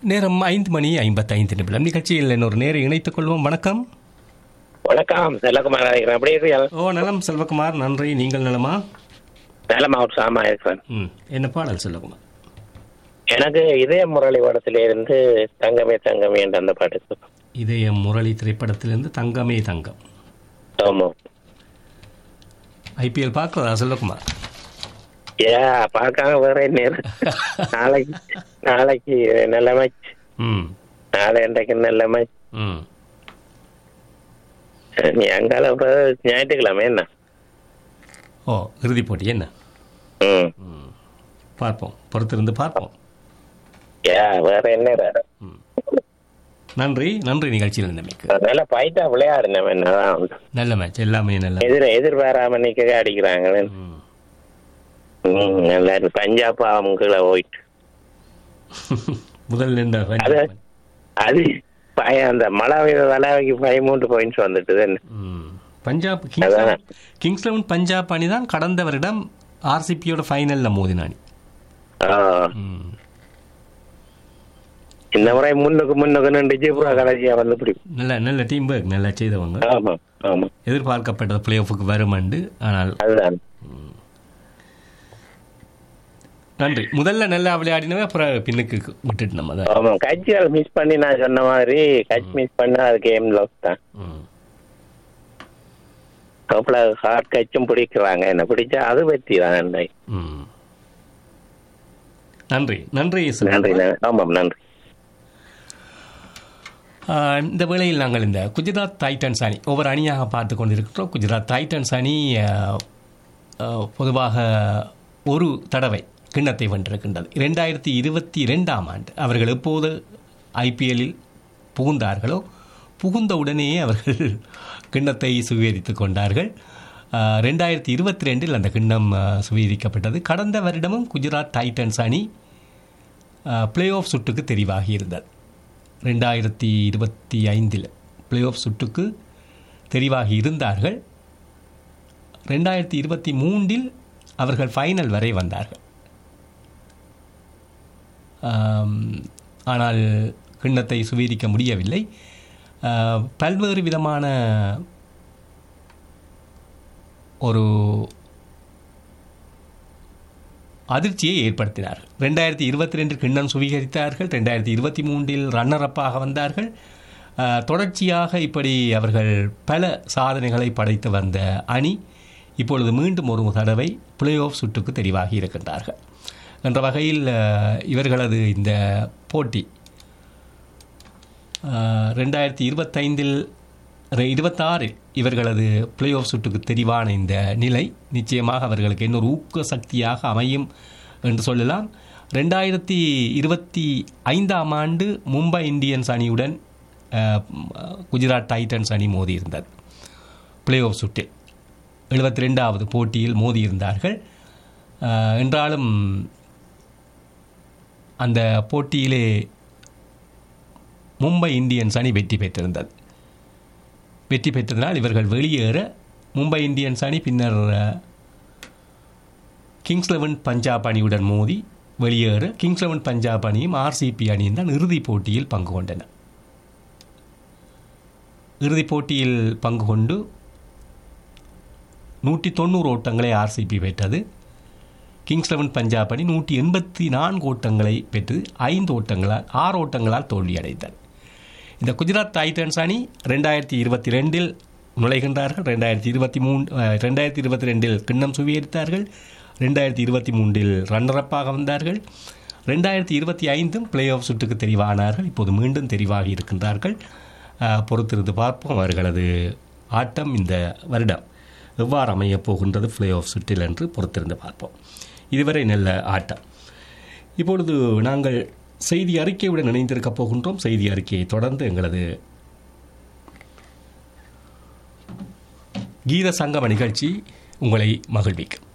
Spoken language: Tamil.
நேரம் ஐந்து மணி ஐம்பத்தைந்து நிமிடம் நிகழ்ச்சியில் இன்னொரு நேரம் இணைத்துக் கொள்வோம் வணக்கம் வணக்கம் செல்லகுமார் இருக்கிறேன் எப்படி இருக்கீங்க ஓ நலம் செல்வகுமார் நன்றி நீங்கள் நலமா நலமா உற்சாகமா இருக்கிறேன் ம் என்ன பாடல் செல்வகுமார் எனக்கு இதய முரளி படத்தில இருந்து தங்கமே தங்கமே என்ற அந்த பாட்டு இதய முரளி திரைப்படத்திலிருந்து தங்கமே தங்கம் ஆமா ஐபிஎல் பார்க்கறதா செல்வகுமார் ஏ பார்க்காம வேற என்ன நாளைக்கு நாளைக்கு நல்ல மேட்ச் ம் நாளை இன்றைக்கு நல்ல மேட்ச் ம் நீ அங்கால ஞாயிற்றுக்கிழமை என்ன ஓ இறுதிப் போட்டி என்ன ம் பார்ப்போம் பொறுத்திருந்து பார்ப்போம் ஏ வேற என்ன வேற நன்றி நன்றி நிகழ்ச்சியில் இருந்தமைக்கு நல்ல பைட்டா விளையாடுனவன் என்னதான் வந்து. நல்ல மேட்ச் எல்லாமே நல்ல எதிர எதிர்பாராம நிக்க அடிக்கிறாங்களே ம். ம், நல்லா இருக்கு பஞ்சாப் அவங்க கீழே போயிட்டு முதல் நின்ற அது அது பய அந்த மழை விலைக்கு பதிமூன்று பாயிண்ட்ஸ் வந்துட்டு ம். பஞ்சாப் கிங்ஸ் அதான். கிங்ஸ் லெவன் பஞ்சாப் அணி தான் கடந்த வருடம் ஆர்சிபியோட ஃபைனல்ல மோதின அணி ம். இந்த முறை முன்னுக்கு முன்னுக்கு நின்று ஜீப்ரா கடைசியா வந்து பிடிக்கும் நல்ல நல்ல டீம் ஒர்க் நல்லா செய்தவங்க ஆமா ஆமா எதிர்பார்க்கப்பட்டது பிளே ஆஃபுக்கு வருமண்டு ஆனால் அதுதான் நன்றி முதல்ல நல்லா விளையாடினவே அப்புறம் பின்னுக்கு விட்டுட்டு நம்ம தான் ஆமா கட்சிகள் மிஸ் பண்ணி நான் சொன்ன மாதிரி கட்சி மிஸ் பண்ணா அது கேம் லாஸ் தான் ம். அவ்வளவு ஹார்ட் கட்சும் பிடிக்கிறாங்க என்ன பிடிச்சா அது பற்றி தான் நன்றி ம். நன்றி நன்றி சுரேஷ். நன்றி நன்றி. ஆமாம் நன்றி ஆஹ், இந்த வேளையில் நாங்கள் இந்த குஜராத் டைட்டன்ஸ் அணி ஒவ்வொரு அணியாக பார்த்து கொண்டிருக்கிறோம் குஜராத் டைட்டன்ஸ் அணி ஆஹ், ஆஹ், பொதுவாக ஒரு தடவை கிண்ணத்தை வென்றிருக்கின்றது இரண்டாயிரத்தி இருபத்தி ரெண்டாம் ஆண்டு அவர்கள் எப்போது ஐபிஎல்லில் புகுந்தார்களோ புகுந்த உடனேயே அவர்கள் கிண்ணத்தை சுவீகரித்து கொண்டார்கள் ஆஹ், ரெண்டாயிரத்தி இருபத்தி ரெண்டில் அந்த கிண்ணம் ஆஹ், சுவீகரிக்கப்பட்டது கடந்த வருடமும் குஜராத் டைட்டன்ஸ் அணி பிளே ஆஃப் சுற்றுக்கு தெரிவாகி இருந்தது ரெண்டாயிரத்தி இருபத்தி ஐந்தில் பிளே ஆஃப் சுற்றுக்கு தெரிவாகி இருந்தார்கள் ரெண்டாயிரத்தி இருபத்தி மூன்றில் அவர்கள் ஃபைனல் வரை வந்தார்கள் ஆம், ஆனால் கிண்ணத்தை சுவீரிக்க முடியவில்லை ஆ, பல்வேறு விதமான ஒரு அதிர்ச்சியை ஏற்படுத்தினார்கள் ரெண்டாயிரத்தி இருபத்தி ரெண்டில் கிண்ணம் சுவீகரித்தார்கள் ரெண்டாயிரத்தி இருபத்தி மூன்றில் ரன்னர் அப்பாக வந்தார்கள் அஹ், தொடர்ச்சியாக இப்படி அவர்கள் பல சாதனைகளை படைத்து வந்த அணி இப்பொழுது மீண்டும் ஒரு தடவை பிளே ஆஃப் சுற்றுக்கு தெரிவாகி இருக்கின்றார்கள் என்ற வகையில் அஹ், இவர்களது இந்த போட்டி அஹ், ரெண்டாயிரத்தி இருபத்தைந்தில் இருபத்தாறில் இவர்களது பிளே ஆஃப் சுற்றுக்கு தெரிவான இந்த நிலை நிச்சயமாக அவர்களுக்கு இன்னொரு ஊக்க சக்தியாக அமையும் என்று சொல்லலாம் ரெண்டாயிரத்தி இருபத்தி ஐந்தாம் ஆண்டு மும்பை இந்தியன்ஸ் அணியுடன் அஹ், குஜராத் டைட்டன்ஸ் அணி மோதியிருந்தது பிளே ஆஃப் சுற்றில் எழுபத்தி ரெண்டாவது போட்டியில் மோதியிருந்தார்கள் அஹ், என்றாலும் அந்த போட்டியிலே மும்பை இந்தியன்ஸ் அணி வெற்றி பெற்றிருந்தது வெற்றி பெற்றதனால் இவர்கள் வெளியேற மும்பை இந்தியன்ஸ் அணி பின்னர் அஹ், கிங்ஸ் லெவன் பஞ்சாப் அணியுடன் மோதி வெளியேற கிங்ஸ் லெவன் பஞ்சாப் அணியும் ஆர்சிபி அணியும் தான் இறுதிப் போட்டியில் பங்கு கொண்டன இறுதிப் போட்டியில் பங்கு கொண்டு நூற்றி தொண்ணூறு ஓட்டங்களை ஆர்சிபி பெற்றது கிங்ஸ் லெவன் பஞ்சாப் அணி நூற்றி எண்பத்தி நான்கு ஓட்டங்களை பெற்று ஐந்து ஓட்டங்களால் ஆறு ஓட்டங்களால் தோல்வியடைந்தது இந்த குஜராத் டைட்டன்ஸ் அணி ரெண்டாயிரத்தி இருபத்தி ரெண்டில் நுழைகின்றார்கள் ரெண்டாயிரத்தி இருபத்தி மூணு ரெண்டாயிரத்தி இருபத்தி ரெண்டில் கிண்ணம் சுவீகரித்தார்கள் ரெண்டாயிரத்தி இருபத்தி மூன்றில் ரன்னரப்பாக வந்தார்கள் ரெண்டாயிரத்தி இருபத்தி ஐந்தும் பிளே ஆஃப் சுற்றுக்கு தெரிவானார்கள் இப்போது மீண்டும் தெரிவாகி இருக்கின்றார்கள் அஹ், பொறுத்திருந்து பார்ப்போம் அவர்களது ஆட்டம் இந்த வருடம் எவ்வாறு அமையப் போகின்றது பிளே ஆஃப் சுற்றில் என்று பொறுத்திருந்து பார்ப்போம் இதுவரை நல்ல ஆட்டம் இப்பொழுது நாங்கள் செய்தி அறிக்கையுடன் இணைந்திருக்கப் போகின்றோம் செய்தி அறிக்கையை தொடர்ந்து எங்களது கீத சங்கம நிகழ்ச்சி உங்களை மகிழ்விக்கும்